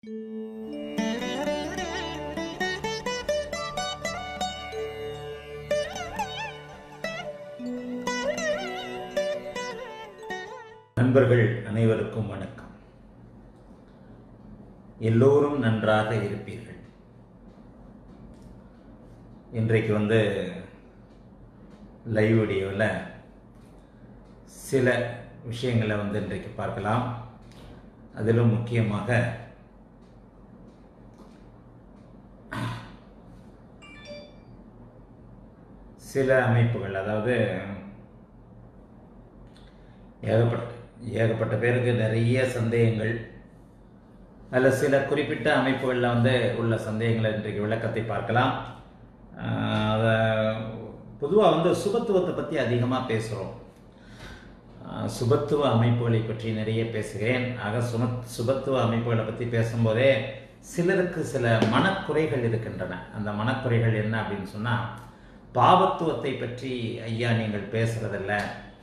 நண்பர்கள் அனைவருக்கும் வணக்கம் எல்லோரும் நன்றாக இருப்பீர்கள் இன்றைக்கு வந்து லைவ் வீடியோவில் சில விஷயங்களை வந்து இன்றைக்கு பார்க்கலாம் அதிலும் முக்கியமாக சில அமைப்புகள் அதாவது ஏகப்பட்ட ஏகப்பட்ட பேருக்கு நிறைய சந்தேகங்கள் அதில் சில குறிப்பிட்ட அமைப்புகளில் வந்து உள்ள சந்தேகங்களை இன்றைக்கு விளக்கத்தை பார்க்கலாம் அதை பொதுவாக வந்து சுபத்துவத்தை பற்றி அதிகமாக பேசுகிறோம் சுபத்துவ அமைப்புகளை பற்றி நிறைய பேசுகிறேன் ஆக சும சுபத்துவ அமைப்புகளை பற்றி பேசும்போதே சிலருக்கு சில மனக்குறைகள் இருக்கின்றன அந்த மனக்குறைகள் என்ன அப்படின்னு சொன்னால் பாவத்துவத்தை பற்றி ஐயா நீங்கள் பேசுகிறதில்ல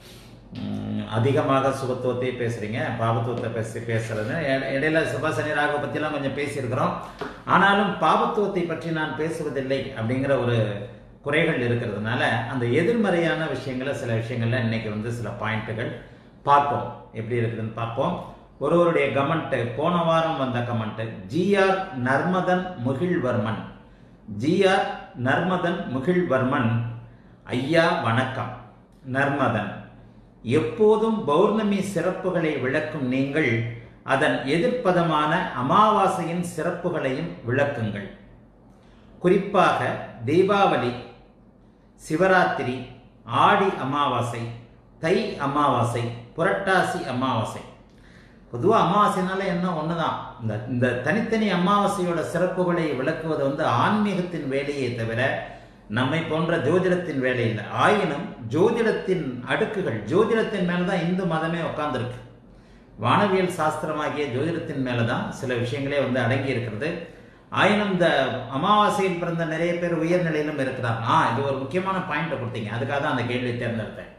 அதிகமாக சுபத்துவத்தை பேசுகிறீங்க பாபத்துவத்தை பேசி பேசுறது இடையில சுபாசனி ராக பற்றிலாம் கொஞ்சம் பேசியிருக்கிறோம் ஆனாலும் பாபத்துவத்தை பற்றி நான் பேசுவதில்லை அப்படிங்கிற ஒரு குறைகள் இருக்கிறதுனால அந்த எதிர்மறையான விஷயங்களை சில விஷயங்கள்ல இன்னைக்கு வந்து சில பாயிண்ட்டுகள் பார்ப்போம் எப்படி இருக்குதுன்னு பார்ப்போம் ஒருவருடைய கமெண்ட் போன வாரம் வந்த comment GR Narmadhan Mugizhvarman GR Narmadhan Mugizhvarman ஐயா வணக்கம் நர்மதன் எப்போதும் பௌர்ணமி சிறப்புகளை விளக்கும் நீங்கள் அதன் எதிர்ப்பதமான அமாவாசையின் சிறப்புகளையும் விளக்குங்கள் குறிப்பாக தீபாவளி சிவராத்திரி ஆடி அமாவாசை தை அமாவாசை புரட்டாசி அமாவாசை பொதுவாக அமாவாசைனால என்ன ஒன்று தான் இந்த இந்த தனித்தனி அமாவாசையோட சிறப்புகளை விளக்குவது வந்து ஆன்மீகத்தின் வேலையே தவிர நம்மை போன்ற ஜோதிடத்தின் வேலை இல்லை ஆயினும் ஜோதிடத்தின் அடுக்குகள் ஜோதிடத்தின் மேலே தான் இந்து மதமே உட்காந்துருக்கு வானவியல் சாஸ்திரமாகிய ஜோதிடத்தின் மேலே தான் சில விஷயங்களே வந்து அடங்கி இருக்கிறது ஆயினும் இந்த அமாவாசையில் பிறந்த நிறைய பேர் உயர்நிலையிலும் இருக்கிறாங்க ஆ இது ஒரு முக்கியமான பாயிண்ட்டை கொடுத்தீங்க அதுக்காக தான் அந்த கேள்வியை தேர்ந்தெடுத்தேன்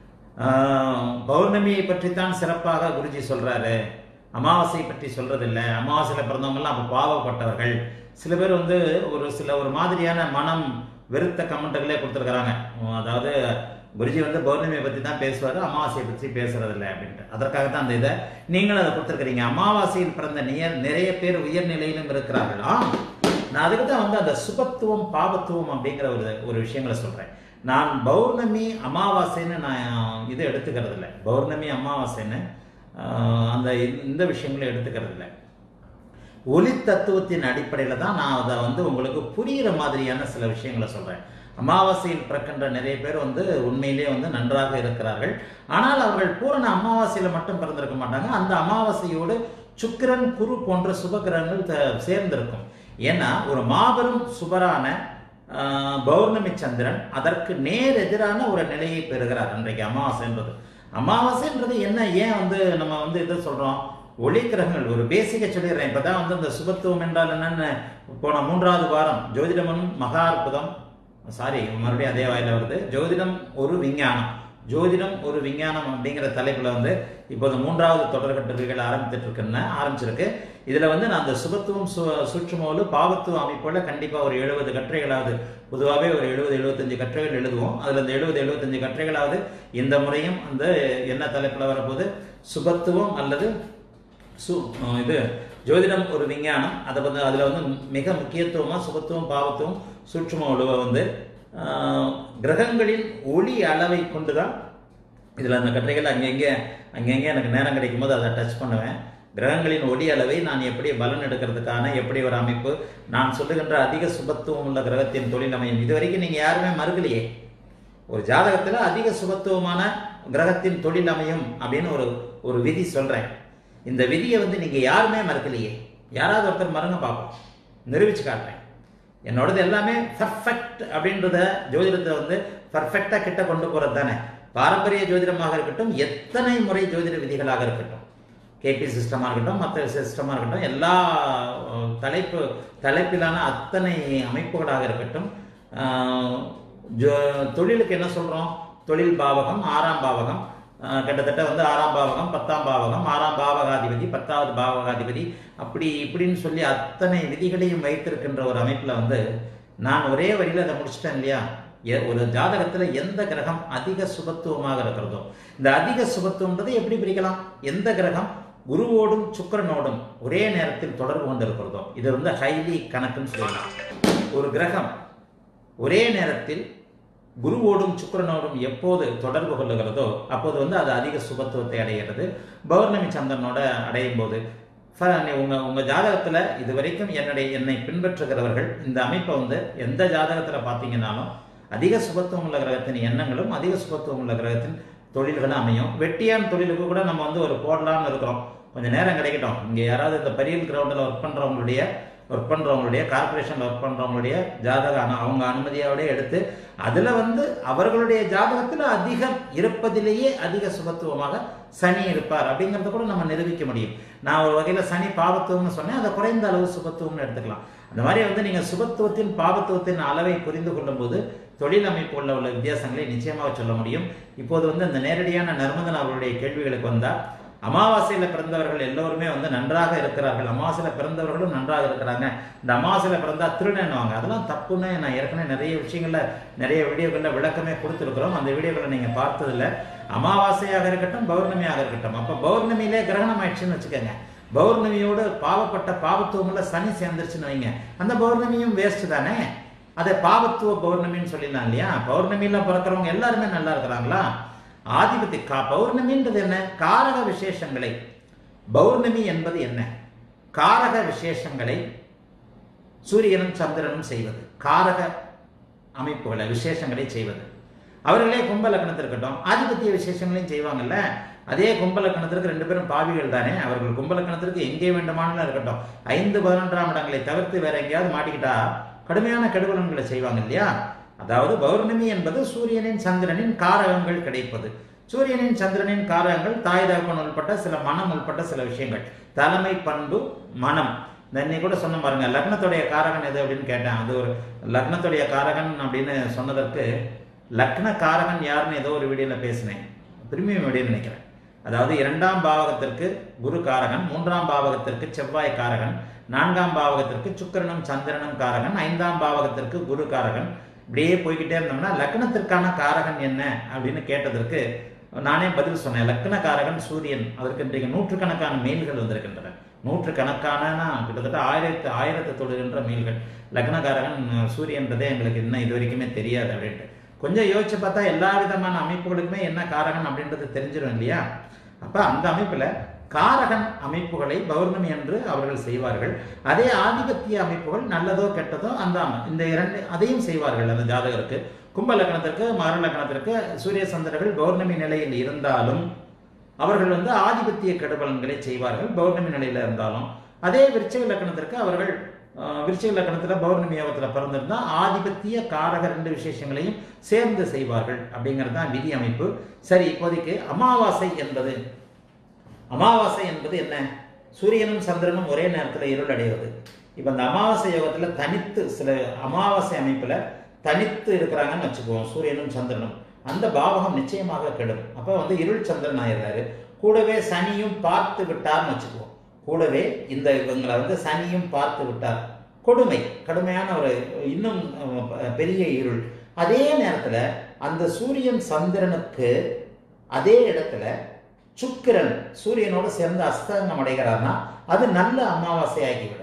பௌர்ணமியை பற்றி தான் சிறப்பாக குருஜி சொல்றாரு அமாவாசை பற்றி சொல்றதில்லை அமாவாசையில் பிறந்தவங்கலாம் அப்போ பாவப்பட்டவர்கள் சில பேர் வந்து ஒரு சில ஒரு மாதிரியான மனம் வெறுத்த கமெண்ட்டுகளே கொடுத்துருக்குறாங்க அதாவது குருஜி வந்து பௌர்ணமியை பற்றி தான் பேசுவார் அமாவாசையை பற்றி பேசுறதில்ல அப்படின்ட்டு அதற்காக தான் அந்த இதை நீங்களும் அதை கொடுத்துருக்குறீங்க அமாவாசையில் பிறந்த நியர் நிறைய பேர் உயர்நிலையிலும் இருக்கிறார்களா நான் அதுக்கு தான் வந்து அந்த சுபத்துவம் பாபத்துவம் அப்படிங்கிற ஒரு ஒரு விஷயங்களை சொல்கிறேன் நான் பௌர்ணமி அமாவாசைன்னு நான் இது எடுத்துக்கிறது இல்லை பௌர்ணமி அமாவாசைன்னு அந்த இந்த விஷயங்களை எடுத்துக்கிறது இல்லை ஒளி தத்துவத்தின் அடிப்படையில் தான் நான் அதை வந்து உங்களுக்கு புரிகிற மாதிரியான சில விஷயங்களை சொல்கிறேன் அமாவாசையில் பிறக்கின்ற நிறைய பேர் வந்து உண்மையிலே வந்து நன்றாக இருக்கிறார்கள் ஆனால் அவர்கள் பூரண அமாவாசையில் மட்டும் பிறந்திருக்க மாட்டாங்க அந்த அமாவாசையோடு சுக்கிரன் குரு போன்ற சுபகிரகங்கள் சேர்ந்திருக்கும் ஏன்னா ஒரு மாபெரும் சுபரான பௌர்ணமி சந்திரன் அதற்கு நேர் எதிரான ஒரு நிலையை பெறுகிறார் அன்றைக்கு அமாவாசைன்றது அமாவாசைன்றது என்ன ஏன் வந்து நம்ம வந்து இதை சொல்றோம் ஒளி கிரகங்கள் ஒரு பேசிக்க சொல்லிடுறேன் இப்பதான் வந்து இந்த சுபத்துவம் என்றால் என்னன்னு போன மூன்றாவது வாரம் ஜோதிடமனும் மகா அற்புதம் சாரி மறுபடியும் அதே வாயில வருது ஜோதிடம் ஒரு விஞ்ஞானம் ஜோதிடம் ஒரு விஞ்ஞானம் அப்படிங்கிற தலைப்புல வந்து இப்போது மூன்றாவது தொடர் கட்டுரைகள் ஆரம்பித்துட்டு இருக்குன்னு ஆரம்பிச்சிருக்கு இதுல வந்து நான் அந்த சுபத்துவம் சு சுற்றுமோலு பாவத்துவ அமைப்போல கண்டிப்பா ஒரு எழுபது கட்டுரைகளாவது பொதுவாகவே ஒரு எழுபது எழுபத்தஞ்சு கட்டுரைகள் எழுதுவோம் அதுல இந்த எழுபது எழுபத்தஞ்சு கட்டுரைகளாவது இந்த முறையும் அந்த என்ன தலைப்புல வரப்போது சுபத்துவம் அல்லது சு இது ஜோதிடம் ஒரு விஞ்ஞானம் அதை வந்து அதில் வந்து மிக முக்கியத்துவமாக சுபத்துவம் பாவத்துவம் சூட்சும உழுவை வந்து கிரகங்களின் ஒளி அளவை கொண்டு தான் இதில் அந்த கட்டுரைகள் அங்கங்கே அங்கங்கே எனக்கு நேரம் கிடைக்கும் போது அதை டச் பண்ணுவேன் கிரகங்களின் ஒளி அளவை நான் எப்படி பலன் எடுக்கிறதுக்கான எப்படி ஒரு அமைப்பு நான் சொல்லுகின்ற அதிக சுபத்துவம் உள்ள கிரகத்தின் தொழில் அமையும் இது வரைக்கும் நீங்கள் யாருமே மறுக்கலையே ஒரு ஜாதகத்தில் அதிக சுபத்துவமான கிரகத்தின் தொழில் அமையும் அப்படின்னு ஒரு ஒரு விதி சொல்கிறேன் இந்த விதியை வந்து நீங்கள் யாருமே மறுக்கலையே யாராவது ஒருத்தர் மறுங்க பார்ப்போம் நிரூபிச்சு காட்டுறேன் என்னோடது எல்லாமே பர்ஃபெக்ட் அப்படின்றத ஜோதிடத்தை வந்து பர்ஃபெக்டாக கிட்ட கொண்டு போகிறது தானே பாரம்பரிய ஜோதிடமாக இருக்கட்டும் எத்தனை முறை ஜோதிட விதிகளாக இருக்கட்டும் கேபி சிஸ்டமாக இருக்கட்டும் மற்ற சிஸ்டமாக இருக்கட்டும் எல்லா தலைப்பு தலைப்பிலான அத்தனை அமைப்புகளாக இருக்கட்டும் தொழிலுக்கு என்ன சொல்கிறோம் தொழில் பாவகம் ஆறாம் பாவகம் அஹ், கிட்டத்தட்ட வந்து ஆறாம் பாவகம் பத்தாம் பாவகம் ஆறாம் பாவகாதிபதி பத்தாவது பாவகாதிபதி அப்படி இப்படின்னு சொல்லி அத்தனை விதிகளையும் வைத்திருக்கின்ற ஒரு அமைப்பில் வந்து நான் ஒரே வரியில் அதை முடிச்சிட்டேன் இல்லையா எ- ஒரு ஜாதகத்துல எந்த கிரகம் அதிக சுபத்துவமாக இருக்கிறதோ இந்த அதிக சுபத்துவம்ன்றது எப்படி பிரிக்கலாம் எந்த கிரகம் குருவோடும் சுக்கிரனோடும் ஒரே நேரத்தில் தொடர்பு கொண்டு இருக்கிறதோ இது வந்து ஹைலி கணக்குன்னு சொல்லலாம் ஒரு கிரகம் ஒரே நேரத்தில் குருவோடும் சுக்கிரனோடும் எப்போது தொடர்பு கொள்ளுகிறதோ அப்போது வந்து அது அதிக சுபத்துவத்தை அடைகிறது பௌர்ணமி சந்திரனோட அடையும் போது ஃப- நீ உங்க உங்க ஜாதகத்துல இது வரைக்கும் என்னுடைய என்னை பின்பற்றுகிறவர்கள் இந்த அமைப்பை வந்து எந்த ஜாதகத்துல பார்த்தீங்கன்னாலும் அதிக சுபத்துவம் உள்ள கிரகத்தின் எண்ணங்களும் அதிக சுபத்துவம் உள்ள கிரகத்தின் தொழில்களும் அமையும் வெட்டியான் தொழிலுக்கு கூட நம்ம வந்து ஒரு போடலாம்னு இருக்கிறோம் கொஞ்சம் நேரம் கிடைக்கட்டும் இங்கே யாராவது இந்த பரியல் கிரவுண்டில் ஒர்க் பண்ணுறவங்களுடைய ஒர்க் பண்ணுறவங்களுடைய கார்பரேஷனில் ஒர்க் பண்ணுறவங்களுடைய ஜாதக அனு- அவங்க அனுமதியோட எடுத்து அதில் வந்து அவர்களுடைய ஜாதகத்தில் அதிகம் இருப்பதிலேயே அதிக சுபத்துவமாக சனி இருப்பார் அப்படிங்கிறத கூட நம்ம நிரூபிக்க முடியும் நான் ஒரு வகையில் சனி பாவத்துவம்னு சொன்னேன் அதை குறைந்த அளவு சுபத்துவம்னு எடுத்துக்கலாம் அந்த மாதிரி வந்து நீங்கள் சுபத்துவத்தின் பாவத்துவத்தின் அளவை புரிந்து கொள்ளும்போது தொழில் அமைப்புள்ள உள்ள வித்தியாசங்களை நிச்சயமாக சொல்ல முடியும் இப்போது வந்து அந்த நேரடியான நர்மதன் அவர்களுடைய கேள்விகளுக்கு வந்தால் அமாவாசையில பிறந்தவர்கள் எல்லோருமே வந்து நன்றாக இருக்கிறார்கள் அமாவாசையில பிறந்தவர்களும் நன்றாக இருக்கிறாங்க இந்த அமாவாசையில பிறந்தா திருடனுவாங்க அதெல்லாம் தப்புன்னு நான் ஏற்கனவே நிறைய விஷயங்கள்ல நிறைய வீடியோக்கள்ல விளக்கமே கொடுத்துருக்குறோம் அந்த வீடியோக்களை நீங்க பார்த்ததில்ல அமாவாசையாக இருக்கட்டும் பௌர்ணமியாக இருக்கட்டும் அப்ப பௌர்ணமியிலே கிரகணம் ஆயிடுச்சுன்னு வச்சுக்கோங்க பௌர்ணமியோடு பாவப்பட்ட பாவத்துவமுள்ள சனி சேர்ந்துருச்சுன்னு வைங்க அந்த பௌர்ணமியும் வேஸ்ட் தானே அதை பாவத்துவ பௌர்ணமின்னு சொல்லிடலாம் இல்லையா பௌர்ணமியில பிறக்கிறவங்க எல்லாருமே நல்லா இருக்கிறாங்களா ஆதிபத்தி கா பௌர்ணமின்றது என்ன காரக விசேஷங்களை பௌர்ணமி என்பது என்ன காரக விசேஷங்களை சூரியனும் சந்திரனும் செய்வது காரக அமைப்புகளை விசேஷங்களை செய்வது அவர்களே கும்ப லக்னத்தில் இருக்கட்டும் ஆதிபத்திய விசேஷங்களையும் செய்வாங்கல்ல அதே கும்ப லக்னத்திற்கு ரெண்டு பேரும் பாவிகள் தானே அவர்கள் கும்ப லக்னத்திற்கு எங்கே வேண்டுமானாலும் இருக்கட்டும் ஐந்து பதினொன்றாம் இடங்களை தவிர்த்து வேற எங்கேயாவது மாட்டிக்கிட்டா கடுமையான கெடுபலன்களை செய்வாங்க இல்லையா அதாவது பௌர்ணமி என்பது சூரியனின் சந்திரனின் காரகங்கள் கிடைப்பது சூரியனின் சந்திரனின் காரகங்கள் தாய் தகப்பன் உள்பட்ட சில மனம் உள்பட்ட சில விஷயங்கள் தலைமை பண்பு மனம் இந்த இன்னைக்கு கூட சொன்ன பாருங்க லக்னத்துடைய காரகன் எது அப்படின்னு கேட்டேன் அது ஒரு லக்னத்துடைய காரகன் அப்படின்னு சொன்னதற்கு லக்ன காரகன் யாருன்னு ஏதோ ஒரு வீடியோல பேசினேன் பிரீமியம் வீடியோ நினைக்கிறேன் அதாவது இரண்டாம் பாவகத்திற்கு குரு காரகன் மூன்றாம் பாவகத்திற்கு செவ்வாய் காரகன் நான்காம் பாவகத்திற்கு சுக்கிரனும் சந்திரனும் காரகன் ஐந்தாம் பாவகத்திற்கு குரு காரகன் இப்படியே போய்கிட்டே இருந்தோம்னா லக்னத்திற்கான காரகன் என்ன அப்படின்னு கேட்டதற்கு நானே பதில் சொன்னேன் லக்ன காரகன் சூரியன் அதற்கு இன்றைக்கு நூற்றுக்கணக்கான மெயில்கள் வந்திருக்கின்றன நூற்றுக்கணக்கான கிட்டத்தட்ட ஆயிரத்து ஆயிரத்து தொடுகின்ற மெயில்கள் லக்னகாரகன் அஹ், சூரியன்றதே எங்களுக்கு இன்னும் இது வரைக்குமே தெரியாது அப்படின்ட்டு கொஞ்சம் யோசிச்சு பார்த்தா எல்லா விதமான அமைப்புகளுக்குமே என்ன காரகன் அப்படின்றது தெரிஞ்சிடும் இல்லையா அப்ப அந்த அமைப்புல காரகன் அமைப்புகளை பௌர்ணமி என்று அவர்கள் செய்வார்கள் அதே ஆதிபத்திய அமைப்புகள் நல்லதோ கெட்டதோ அந்த அம- இந்த இரண்டு அதையும் செய்வார்கள் அந்த ஜாதகருக்கு கும்ப லக்னத்திற்கு மகர லக்னத்திற்கு சூரிய சந்திரர்கள் பௌர்ணமி நிலையில் இருந்தாலும் அவர்கள் வந்து ஆதிபத்திய கெடுபலன்களை செய்வார்கள் பௌர்ணமி நிலையில இருந்தாலும் அதே விருச்சிக லக்னத்திற்கு அவர்கள் அஹ், விருச்சிக லக்னத்துல பௌர்ணமி யோகத்துல பிறந்திருந்தா ஆதிபத்திய காரக ரெண்டு விசேஷங்களையும் சேர்ந்து செய்வார்கள் அப்படிங்கிறது தான் விதி அமைப்பு சரி இப்போதைக்கு அமாவாசை என்பது அமாவாசை என்பது என்ன சூரியனும் சந்திரனும் ஒரே நேரத்தில் இருள் அடைவது இப்போ அந்த அமாவாசை யோகத்துல தனித்து சில அமாவாசை அமைப்புல தனித்து இருக்கிறாங்கன்னு வச்சுக்குவோம் சூரியனும் சந்திரனும் அந்த பாவகம் நிச்சயமாக கெடும் அப்போ வந்து இருள் சந்திரன் ஆயிடுறாரு கூடவே சனியும் பார்த்து விட்டார்னு வச்சுக்குவோம் கூடவே இந்த இவங்களை வந்து சனியும் பார்த்து விட்டார் கொடுமை கடுமையான ஒரு இன்னும் அஹ், பெரிய இருள் அதே நேரத்துல அந்த சூரியன் சந்திரனுக்கு அதே இடத்துல சுக்கிரன் சூரியனோடு சேர்ந்து அஸ்தங்கம் அடைகிறார்னா அது நல்ல அமாவாசை ஆகிவிடும்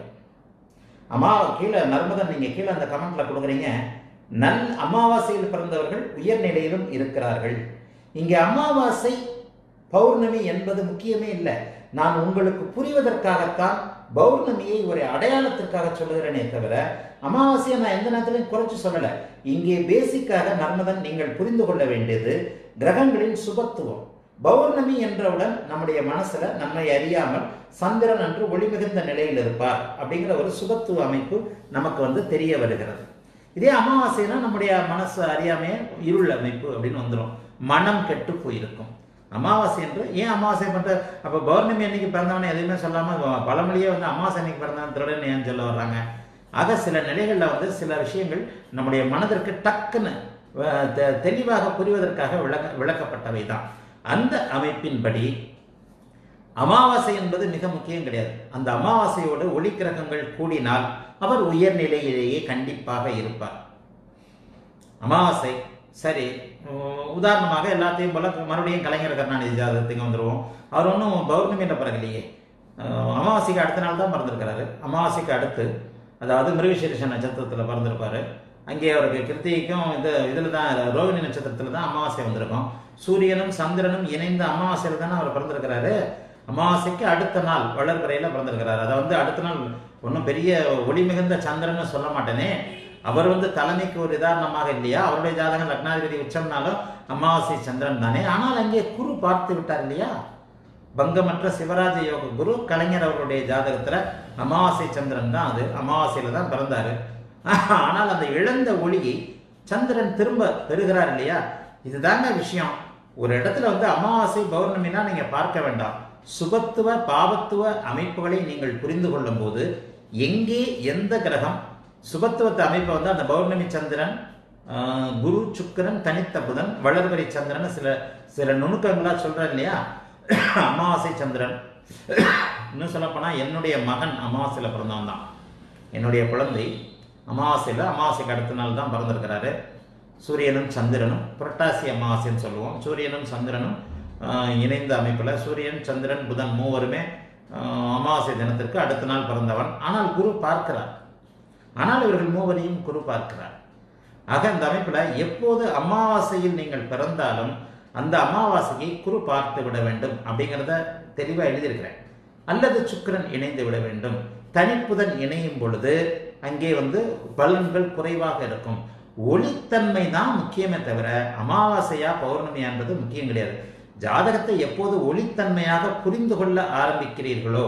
அமா கீழே நர்மதன் நீங்க கீழே அந்த கமெண்ட்ல கொடுக்குறீங்க நல் அமாவாசையில் பிறந்தவர்கள் உயர்நிலையிலும் இருக்கிறார்கள் இங்கே அமாவாசை பௌர்ணமி என்பது முக்கியமே இல்லை நான் உங்களுக்கு புரிவதற்காகத்தான் பௌர்ணமியை ஒரு அடையாளத்திற்காக சொல்லுகிறேனே தவிர அமாவாசையை நான் எந்த நேரத்திலையும் குறைச்சு சொல்லலை இங்கே பேசிக்காக நர்மதன் நீங்கள் புரிந்து கொள்ள வேண்டியது கிரகங்களின் சுபத்துவம் பௌர்ணமி என்றவுடன் நம்முடைய மனசுல நம்மை அறியாமல் சந்திரன் அன்று ஒளிமிகுந்த நிலையில் இருப்பார் அப்படிங்கிற ஒரு சுபத்துவ அமைப்பு நமக்கு வந்து தெரிய வருகிறது இதே அமாவாசைனா நம்முடைய மனசு அறியாமையே இருள் அமைப்பு அப்படின்னு வந்துடும் மனம் கெட்டு போயிருக்கும் அமாவாசை என்று ஏன் அமாவாசை பண்ற அப்ப பௌர்ணமி அன்னைக்கு பிறந்தவன எதுவுமே சொல்லாம பழமொழியே வந்து அமாவாசை அன்னைக்கு பிறந்தவன் திருடன் ஏன் சொல்ல வர்றாங்க ஆக சில நிலைகளில் வந்து சில விஷயங்கள் நம்முடைய மனதிற்கு டக்குன்னு அஹ், தெ- தெளிவாக புரிவதற்காக விளக்க விளக்கப்பட்டவை தான் அந்த அமைப்பின்படி அமாவாசை என்பது மிக முக்கியம் கிடையாது அந்த அமாவாசையோடு ஒளி கிரகங்கள் கூடினால் அவர் உயர்நிலையிலேயே கண்டிப்பாக இருப்பார் அமாவாசை சரி உ- உதாரணமாக எல்லாத்தையும் போல மறுபடியும் கலைஞர் கருணாநிதி ஜாதகத்துக்கு வந்துருவோம் அவர் ஒன்றும் பௌர்ணமின்ற பிறகுலையே அஹ், அமாவாசைக்கு அடுத்த நாள் தான் பிறந்திருக்கிறாரு அமாவாசைக்கு அடுத்து அதாவது மிருகசீரிஷ நட்சத்திரத்தில் பிறந்திருப்பாரு அங்கே அவருக்கு கிருத்திகைக்கும் இந்த இதில் தான் ரோகிணி நட்சத்திரத்தில் தான் அமாவாசை வந்திருக்கும் சூரியனும் சந்திரனும் இணைந்த அமாவாசையில் தானே அவர் பிறந்திருக்கிறாரு அமாவாசைக்கு அடுத்த நாள் வளர்பிறையில் பிறந்திருக்கிறாரு அதை வந்து அடுத்த நாள் ஒன்றும் பெரிய ஒளி மிகுந்த சந்திரன்னு சொல்ல மாட்டேனே அவர் வந்து தலைமைக்கு ஒரு உதாரணமாக இல்லையா அவருடைய ஜாதகம் லக்னாதிபதி உச்சம்னாலும் அமாவாசை சந்திரன் தானே ஆனால் அங்கே குரு பார்த்து விட்டார் இல்லையா பங்கமற்ற சிவராஜ யோக குரு கலைஞர் அவருடைய ஜாதகத்துல அமாவாசை சந்திரன் தான் அது அமாவாசையில தான் பிறந்தாரு ஆனால் அந்த இழந்த ஒளியை சந்திரன் திரும்ப பெறுகிறார் இல்லையா இதுதாங்க விஷயம் ஒரு இடத்துல வந்து அமாவாசை பௌர்ணமினா நீங்க பார்க்க வேண்டாம் சுபத்துவ பாவத்துவ அமைப்புகளை நீங்கள் புரிந்து கொள்ளும் போது எங்கே எந்த கிரகம் சுபத்துவத்தை அமைப்பை வந்து அந்த பௌர்ணமி சந்திரன் ஆஹ், குரு சுக்கிரன் தனித்த புதன் வளர்வரை சந்திரன் சில சில நுணுக்கங்களா சொல்றேன் இல்லையா அமாவாசை சந்திரன் இன்னும் சொல்லப்போனா என்னுடைய மகன் அமாவாசையில பிறந்தவன் தான் என்னுடைய குழந்தை அமாவாசையில் அமாவாசைக்கு அடுத்த நாள் தான் பிறந்திருக்கிறாரு சூரியனும் சந்திரனும் புரட்டாசி அமாவாசைன்னு சொல்லுவோம் சூரியனும் சந்திரனும் ஆஹ், இணைந்த அமைப்பில் சூரியன் சந்திரன் புதன் மூவருமே ஆஹ், அமாவாசை தினத்திற்கு அடுத்த நாள் பிறந்தவன் ஆனால் குரு பார்க்கிறார் ஆனால் இவர்கள் மூவரையும் குரு பார்க்கிறார் ஆக அந்த அமைப்பில் எப்போது அமாவாசையில் நீங்கள் பிறந்தாலும் அந்த அமாவாசையை குரு பார்த்து விட வேண்டும் அப்படிங்கிறத தெளிவாக எழுதியிருக்கிறேன் அல்லது சுக்கிரன் இணைந்து விட வேண்டும் தனிப்புதன் இணையும் பொழுது அங்கே வந்து பலன்கள் குறைவாக இருக்கும் ஒளித்தன்மை தான் முக்கியமே தவிர அமாவாசையா பௌர்ணமியான்றது முக்கியம் கிடையாது ஜாதகத்தை எப்போது ஒளித்தன்மையாக புரிந்து கொள்ள ஆரம்பிக்கிறீர்களோ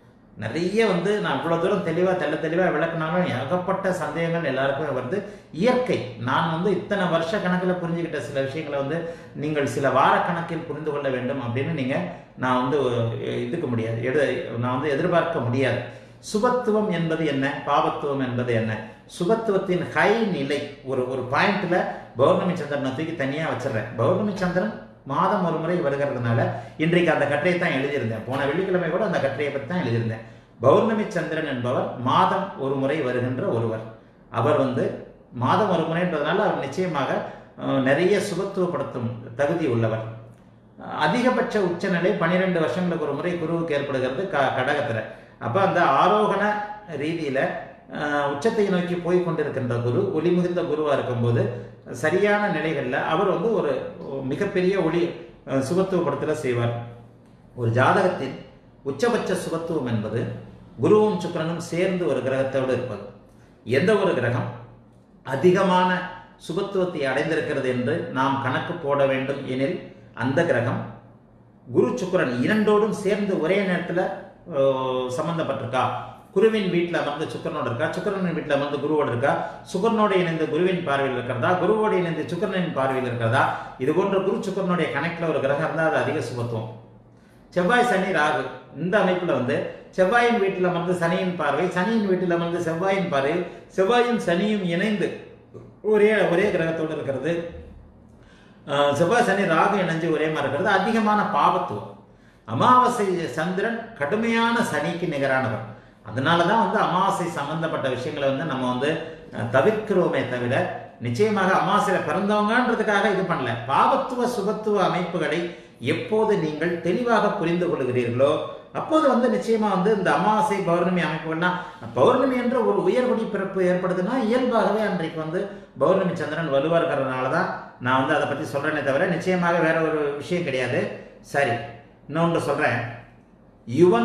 நிறைய வந்து நான் இவ்வளோ தூரம் தெளிவாக தெள்ள தெளிவாக விளக்குனாலும் ஏகப்பட்ட சந்தேகங்கள் எல்லாருக்கும் வருது இயற்கை நான் வந்து இத்தனை வருஷ கணக்கில் புரிஞ்சுக்கிட்ட சில விஷயங்களை வந்து நீங்கள் சில வார கணக்கில் புரிந்து கொள்ள வேண்டும் அப்படின்னு நீங்கள் நான் வந்து இதுக்க முடியாது எடு நான் வந்து எதிர்பார்க்க முடியாது சுபத்துவம் என்பது என்ன பாவத்துவம் என்பது என்ன சுபத்துவத்தின் ஹை நிலை ஒரு ஒரு பாயிண்ட்ல பௌர்ணமி சந்திரனை தூக்கி தனியாக வச்சிடுறேன் பௌர்ணமி சந்திரன் மாதம் ஒரு முறை வருகிறதுனால இன்றைக்கு அந்த கட்டுரையை தான் எழுதியிருந்தேன் போன வெள்ளிக்கிழமை கூட அந்த கட்டுரையை பற்றி தான் எழுதியிருந்தேன் பௌர்ணமி சந்திரன் என்பவர் மாதம் ஒரு முறை வருகின்ற ஒருவர் அவர் வந்து மாதம் ஒரு முறைன்றதுனால அவர் நிச்சயமாக அஹ், நிறைய சுபத்துவப்படுத்தும் தகுதி உள்ளவர் அஹ், அதிகபட்ச உச்சநிலை பன்னிரெண்டு வருஷங்களுக்கு ஒரு முறை குருவுக்கு ஏற்படுகிறது க கடகத்தில் அப்போ அந்த ஆரோகண ரீதியில் உச்சத்தை நோக்கி போய் கொண்டிருக்கின்ற குரு ஒளி மிகுந்த குருவாக இருக்கும்போது சரியான நிலைகளில் அவர் வந்து ஒரு மிகப்பெரிய ஒளி அஹ், சுபத்துவப்படுத்தல செய்வார் ஒரு ஜாதகத்தின் உச்சபட்ச சுபத்துவம் என்பது குருவும் சுக்கிரனும் சேர்ந்து ஒரு கிரகத்தோடு இருப்பது எந்த ஒரு கிரகம் அதிகமான சுபத்துவத்தை அடைந்திருக்கிறது என்று நாம் கணக்கு போட வேண்டும் எனில் அந்த கிரகம் குரு சுக்கிரன் இரண்டோடும் சேர்ந்து ஒரே நேரத்தில் சம்பந்தப்பட்டிருக்கா குருவின் வீட்டில் அமர்ந்து சுக்கரனோடு இருக்கா சுக்கரனின் வீட்டில் அமர்ந்து குருவோடு இருக்கா சுக்கரனோடு இணைந்து குருவின் பார்வையில் இருக்கிறதா குருவோடு இணைந்து சுக்கரனின் பார்வையில் இருக்கிறதா இது போன்ற குரு சுக்கரனுடைய கணக்கில் ஒரு கிரகம் இருந்தால் அது அதிக சுபத்துவம் செவ்வாய் சனி ராகு இந்த அமைப்பில் வந்து செவ்வாயின் வீட்டில் அமர்ந்து சனியின் பார்வை சனியின் வீட்டில் அமர்ந்து செவ்வாயின் பார்வை செவ்வாயும் சனியும் இணைந்து ஒரே ஒரே கிரகத்தோடு இருக்கிறது அஹ் செவ்வாய் சனி ராகு இணைஞ்சு ஒரே மாதிரி இருக்கிறது அதிகமான பாவத்துவம் அமாவாசை சந்திரன் கடுமையான சனிக்கு நிகரானவர் அதனால தான் வந்து அமாவாசை சம்பந்தப்பட்ட விஷயங்களை வந்து நம்ம வந்து அஹ், தவிர்க்கிறோமே தவிர நிச்சயமாக அமாவாசையில பிறந்தவங்கன்றதுக்காக இது பண்ணல பாவத்துவ சுபத்துவ அமைப்புகளை எப்போது நீங்கள் தெளிவாக புரிந்து கொள்கிறீர்களோ அப்போது வந்து நிச்சயமா வந்து இந்த அமாவாசை பௌர்ணமி அமைப்புகள்லாம் பௌர்ணமி என்ற ஒரு உயர்குடி பிறப்பு ஏற்படுதுன்னா இயல்பாகவே அன்றைக்கு வந்து பௌர்ணமி சந்திரன் வலுவா இருக்கிறதுனால தான் நான் வந்து அதை பத்தி சொல்றேனே தவிர நிச்சயமாக வேற ஒரு விஷயம் கிடையாது சரி இன்னொன்று சொல்றேன் யுவன்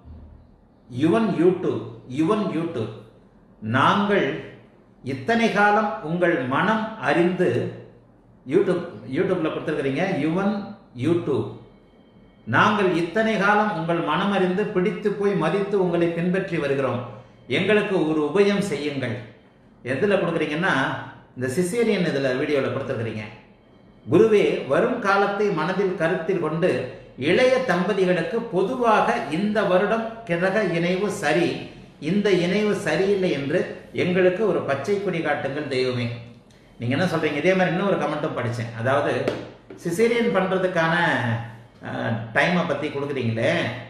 யுவன் யூடியூப் யுவன் யூடியூப் நாங்கள் இத்தனை காலம் உங்கள் மனம் அறிந்து யூடியூப் யூடியூப்ல கொடுத்துருக்கிறீங்க யுவன் யூடியூப் நாங்கள் இத்தனை காலம் உங்கள் மனம் அறிந்து பிடித்து போய் மதித்து உங்களை பின்பற்றி வருகிறோம் எங்களுக்கு ஒரு உபயம் செய்யுங்கள் எதில் கொடுக்குறீங்கன்னா இந்த சிசேரியன் இதில் வீடியோவில் கொடுத்துருக்குறீங்க குருவே வரும் காலத்தை மனதில் கருத்தில் கொண்டு இளைய தம்பதிகளுக்கு பொதுவாக இந்த வருடம் கிரக இணைவு சரி இந்த இணைவு சரியில்லை என்று எங்களுக்கு ஒரு பச்சை கொடி காட்டுங்கள் தெய்வமே நீங்க என்ன சொல்றீங்க இதே மாதிரி இன்னொரு கமெண்ட்டும் படிச்சேன் அதாவது சிசேரியன் பண்ணுறதுக்கான டைமை பற்றி கொடுக்குறீங்களே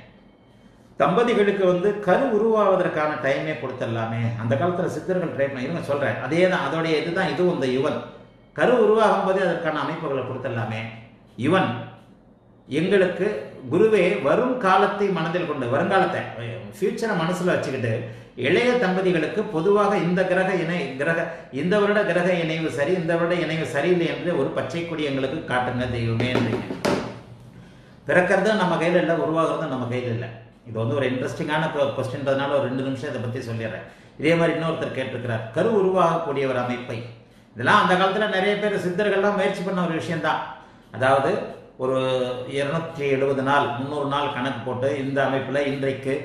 தம்பதிகளுக்கு வந்து கரு உருவாவதற்கான டைமே கொடுத்துடலாமே அந்த காலத்தில் சித்தர்கள் ட்ரை பண்ண இருங்க சொல்கிறேன் அதே தான் அதோடைய இதுதான் இதுவும் இந்த யுவன் கரு உருவாகும் போதே அதற்கான அமைப்புகளை கொடுத்துடலாமே யுவன் எங்களுக்கு குருவே வரும் காலத்தை மனதில் கொண்டு வருங்காலத்தை ஃபியூச்சரை மனசில் வச்சுக்கிட்டு இளைய தம்பதிகளுக்கு பொதுவாக இந்த கிரக இணை கிரக இந்த வருட கிரக இணைவு சரி இந்த வருட இணைவு சரியில்லை என்று ஒரு பச்சை கொடி எங்களுக்கு காட்டுங்க தெய்வமே என்றீங்க பிறக்கிறதும் நம்ம கையில் இல்லை உருவாகிறதும் நம்ம கையில் இல்லை இது வந்து ஒரு இன்ட்ரெஸ்டிங்கான கொஸ்டின்றதுனால ஒரு ரெண்டு நிமிஷம் இதை பற்றி சொல்லிடுறேன் இதே மாதிரி இன்னொருத்தர் கேட்டிருக்கிறார் கரு உருவாகக்கூடிய ஒரு அமைப்பை இதெல்லாம் அந்த காலத்தில் நிறைய பேர் சித்தர்கள்லாம் முயற்சி பண்ண ஒரு விஷயம்தான் அதாவது ஒரு இருநூற்றி எழுபது நாள் முந்நூறு நாள் கணக்கு போட்டு இந்த அமைப்பில் இன்றைக்கு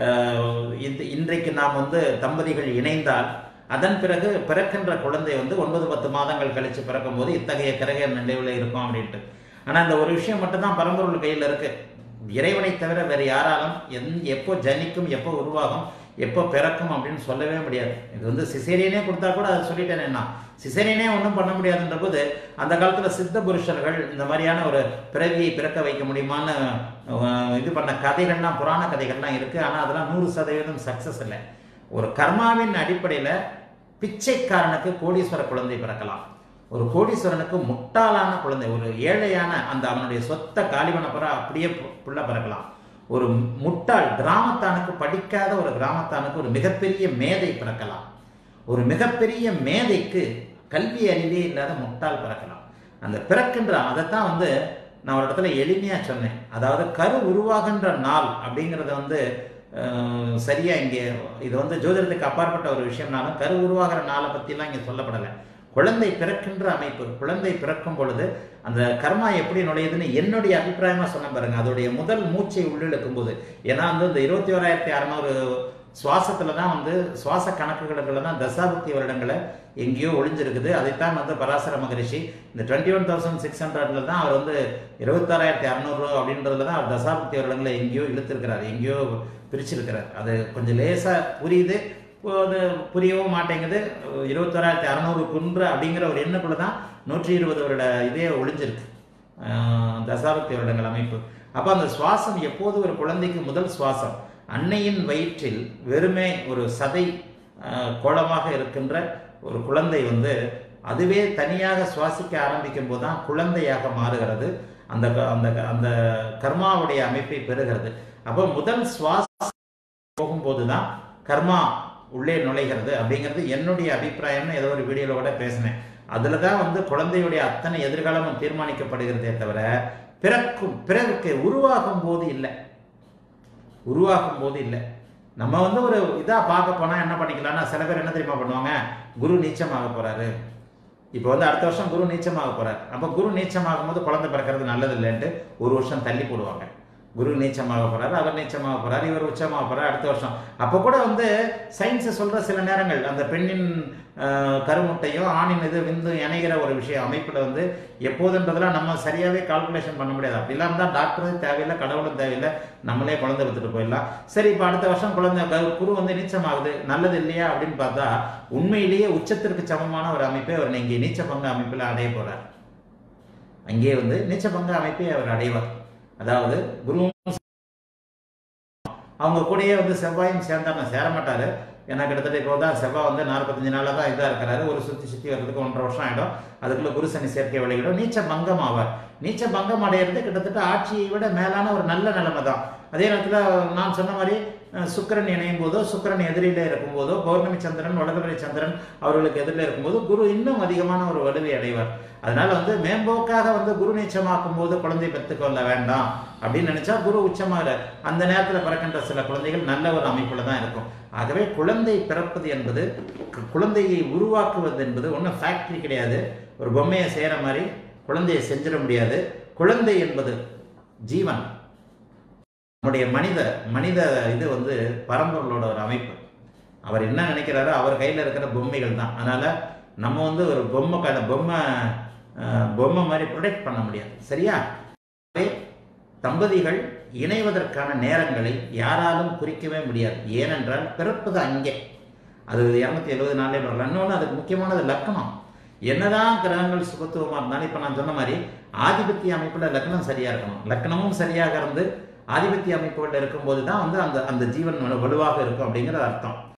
அஹ், இந்த இன்றைக்கு நாம் வந்து தம்பதிகள் இணைந்தால் அதன் பிறகு பிறக்கின்ற குழந்தை வந்து ஒன்பது பத்து மாதங்கள் கழித்து பிறக்கும்போது இத்தகைய கிரக நிலைவில் இருக்கும் அப்படின்ட்டு ஆனால் இந்த ஒரு விஷயம் மட்டும்தான் பரம்பொருள் கையில் இருக்கு இறைவனை தவிர வேறு யாராலும் எந் எப்போ ஜனிக்கும் எப்போ உருவாகும் எப்போ பிறக்கும் அப்படின்னு சொல்லவே முடியாது இது வந்து சிசேரியனே கொடுத்தா கூட அதை சொல்லிட்டேன் நான் சிசேரியனே ஒன்றும் பண்ண முடியாதுன்ற போது அந்த காலத்தில் சித்த புருஷர்கள் இந்த மாதிரியான ஒரு பிறவியை பிறக்க வைக்க முடியுமான்னு அஹ், இது பண்ண கதைகள்லாம் புராண கதைகள்லாம் இருக்குது ஆனால் அதெல்லாம் நூறு சதவீதம் சக்ஸஸ் இல்லை ஒரு கர்மாவின் அடிப்படையில் பிச்சைக்காரனுக்கு கோடீஸ்வர குழந்தை பிறக்கலாம் ஒரு கோடீஸ்வரனுக்கு முட்டாளான குழந்தை ஒரு ஏழையான அந்த அவனுடைய சொத்த காலிவன பிற அப்படியே பு- புள்ள பிறக்கலாம் ஒரு முட்டாள் கிராமத்தானுக்கு படிக்காத ஒரு கிராமத்தானுக்கு ஒரு மிகப்பெரிய மேதை பிறக்கலாம் ஒரு மிகப்பெரிய மேதைக்கு கல்வி அறிவே இல்லாத முட்டாள் பிறக்கலாம் அந்த பிறக்கின்ற அதைத்தான் வந்து நான் ஒரு இடத்துல எளிமையாக சொன்னேன் அதாவது கரு உருவாகின்ற நாள் அப்படிங்கிறத வந்து அஹ், சரியா இங்கே இது வந்து ஜோதிடத்துக்கு அப்பாற்பட்ட ஒரு விஷயம்னாலும் கரு உருவாகிற நாளை பற்றிலாம் இங்கே சொல்லப்படலை குழந்தை பிறக்கின்ற அமைப்பு குழந்தை பிறக்கும் பொழுது அந்த கர்மா எப்படி நுழையுதுன்னு என்னுடைய அபிப்பிராயமா சொன்ன பாருங்க அதோடைய முதல் மூச்சை உள்ளிழுக்கும் போது ஏன்னா வந்து இந்த இருபத்தி ஓராயிரத்தி அறநூறு சுவாசத்துல தான் வந்து சுவாச கணக்குகளுக்குள்ள தான் தசாபக்தி வருடங்களை எங்கேயோ ஒளிஞ்சிருக்குது அதைத்தான் வந்து பராசர மகரிஷி இந்த டுவெண்ட்டி ஒன் தௌசண்ட் சிக்ஸ் ஹண்ட்ரட்ல தான் அவர் வந்து இருபத்தாறாயிரத்தி அறநூறு அப்படின்றதுல தான் அவர் தசாபக்தி வருடங்களை எங்கேயோ இழுத்திருக்கிறார் எங்கேயோ பிரிச்சிருக்கிறார் அது கொஞ்சம் லேசா புரியுது அது புரியவும் மாட்டேங்குது இருபத்தோராயிரத்தி அறநூறு குன்று அப்படிங்கிற ஒரு எண்ணுக்குள்ள தான் நூற்றி இருபது வருட இதே ஒளிஞ்சிருக்கு ஆஹ் தசாபக்தி வருடங்கள் அமைப்பு அப்போ அந்த சுவாசம் எப்போது ஒரு குழந்தைக்கு முதல் சுவாசம் அன்னையின் வயிற்றில் வெறுமே ஒரு சதை ஆஹ் கோளமாக இருக்கின்ற ஒரு குழந்தை வந்து அதுவே தனியாக சுவாசிக்க ஆரம்பிக்கும் போது தான் குழந்தையாக மாறுகிறது அந்த க- அந்த க- அந்த கர்மாவுடைய அமைப்பை பெறுகிறது அப்போ முதல் சுவாசம் போகும்போது தான் கர்மா உள்ளே நுழைகிறது அப்படிங்கிறது என்னுடைய அபிப்பிராயம்னு ஏதோ ஒரு வீடியோவில் கூட பேசினேன் அதில் தான் வந்து குழந்தையுடைய அத்தனை எதிர்காலமும் தீர்மானிக்கப்படுகிறதே தவிர பிறக்கும் பிறகு உருவாகும் போது இல்லை உருவாகும் போது இல்லை நம்ம வந்து ஒரு இதாக பார்க்க போனால் என்ன பண்ணிக்கலாம்னா சில பேர் என்ன தெரியுமா பண்ணுவாங்க குரு நீச்சமாக போகிறாரு இப்போ வந்து அடுத்த வருஷம் குரு நீச்சமாக போகிறார் அப்போ குரு நீச்சமாகும் போது குழந்தை பிறக்கிறது நல்லது இல்லைன்ட்டு ஒரு வருஷம் தள்ளி போடுவாங்க குரு நீச்சமாக போறாரு அவர் நீச்சமாக போறாரு இவர் உச்சமாக போறாரு அடுத்த வருஷம் அப்போ கூட வந்து சயின்ஸை சொல்ற சில நேரங்கள் அந்த பெண்ணின் ஆஹ், கருமுட்டையும் ஆணின் இது விந்து இணைகிற ஒரு விஷயம் அமைப்பில் வந்து எப்போதுன்றதெல்லாம் நம்ம சரியாகவே கால்குலேஷன் பண்ண முடியாது அப்படி இல்லாமல் தான் டாக்டரும் தேவையில்லை கடவுளும் தேவையில்லை நம்மளே குழந்தை எடுத்துட்டு போயிடலாம் சரி இப்போ அடுத்த வருஷம் குழந்தை க- குரு வந்து நீச்சமாகுது நல்லது இல்லையா அப்படின்னு பார்த்தா உண்மையிலேயே உச்சத்திற்கு சமமான ஒரு அமைப்பை அவர் இங்கே நீச்ச பங்கு அமைப்பில் அடைய போறார் அங்கே வந்து நீச்ச பங்கு அமைப்பை அவர் அடைவார் அதாவது குருவும் அவங்க கூடயே வந்து செவ்வாயும் சேர்ந்தாங்க சேர மாட்டாரு ஏன்னா கிட்டத்தட்ட இப்போ தான் செவ்வாய் வந்து நாற்பத்தஞ்சு நாளாக தான் இதாக இருக்கிறாரு ஒரு சுற்றி சுற்றி வர்றதுக்கு ஒன்றரை வருஷம் ஆகிடும் அதுக்குள்ள குரு சனி சேர்க்கை விளையிடும் நீச்ச பங்கம் ஆவார் நீச்ச பங்கம் அடையிறது கிட்டத்தட்ட ஆட்சியை விட மேலான ஒரு நல்ல நிலைமை தான் அதே நேரத்தில் நான் சொன்ன மாதிரி அஹ், சுக்கிரன் இணையும் போதோ சுக்கிரன் எதிரில இருக்கும்போதோ பௌர்ணமி சந்திரன் வடதுபுரை சந்திரன் அவர்களுக்கு எதிரில் இருக்கும்போது குரு இன்னும் அதிகமான ஒரு வலுவை அடைவார் அதனால வந்து மேம்போக்காக வந்து குரு நீச்சமாக்கும் போது குழந்தை பெற்றுக்கொள்ள வேண்டாம் அப்படின்னு நினைச்சா குரு உச்சமாக அந்த நேரத்தில் பிறக்கின்ற சில குழந்தைகள் நல்ல ஒரு அமைப்புல தான் இருக்கும் ஆகவே குழந்தை பிறப்பது என்பது கு- குழந்தையை உருவாக்குவது என்பது ஒன்றும் ஃபேக்டரி கிடையாது ஒரு பொம்மையை செய்கிற மாதிரி குழந்தையை செஞ்சிட முடியாது குழந்தை என்பது ஜீவன் நம்முடைய மனித மனித இது வந்து பரம்பொருளோட ஒரு அமைப்பு அவர் என்ன நினைக்கிறாரோ அவர் கையில் இருக்கிற பொம்மைகள் தான் அதனால நம்ம வந்து ஒரு பொம்மை க பொம்மை அஹ், பொம்மை மாதிரி ப்ரொடெக்ட் பண்ண முடியாது சரியா ஆகவே தம்பதிகள் இணைவதற்கான நேரங்களை யாராலும் குறிக்கவே முடியாது ஏனென்றால் பிறப்பது அங்கே அது இரநூத்தி எழுபது நாளே வரலாம் இன்னொன்று அதுக்கு முக்கியமானது லக்கணம் என்னதான் கிரகங்கள் சுபத்துவமா இருந்தாலும் இப்ப நான் சொன்ன மாதிரி ஆதிபத்திய அமைப்புல லக்னம் சரியா இருக்கணும் லக்னமும் சரியாக இருந்து ஆதிபத்திய அமைப்புகள் இருக்கும்போது தான் வந்து அந்த அந்த ஜீவன் வலு- வலுவாக இருக்கும் அப்படிங்கிற அர்த்தம்